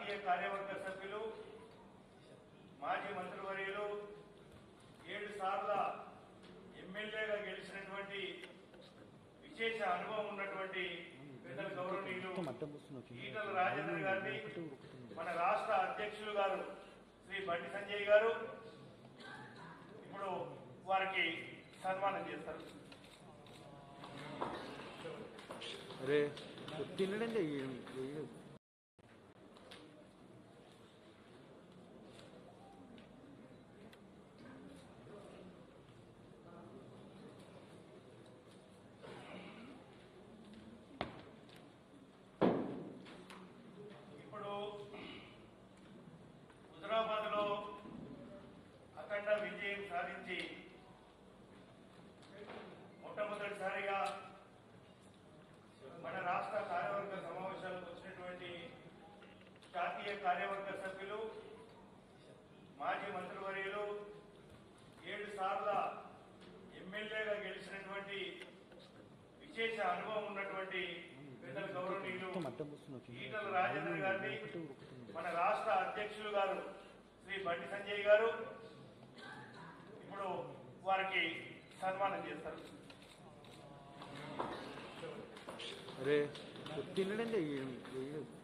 జాతీయ కార్యవర్గ సభ్యులు మాజీ మంత్రివర్యులు ఏడు సార్ల ఎమ్మెల్యేగా గెలిచినటువంటి విశేష అనుభవం ఉన్నటువంటి పెద్దల గౌరవనీయులు ఈటల రాజేంద్ర గారిని మన రాష్ట్ర అధ్యక్షులు గారు శ్రీ బండి సంజయ్ గారు ఇప్పుడు వారికి సన్మానం చేస్తారు అరే తినడం చెయ్యి ఇప్పుడు హుజరాబాద్ లో అఖండ విజయం సాధించి మొట్టమొదటిసారిగా మన రాష్ట్ర కార్యవర్గ సమావేశాలకు వచ్చినటువంటి జాతీయ కార్యవర్గ సభ్యులు మాజీ మంత్రివర్యులు ఏడు సార్ల ఎమ్మెల్యేగా గెలిచినటువంటి విశేష అనుభవం ఉన్నటువంటి పెద్దల గౌరవనీయులు ఈటల రాజేంద్ర గారిని మన రాష్ట్ర అధ్యక్షులు గారు శ్రీ బండి సంజయ్ గారు ఇప్పుడు వారికి సన్మానం చేస్తారు అరే తినడం చెయ్యి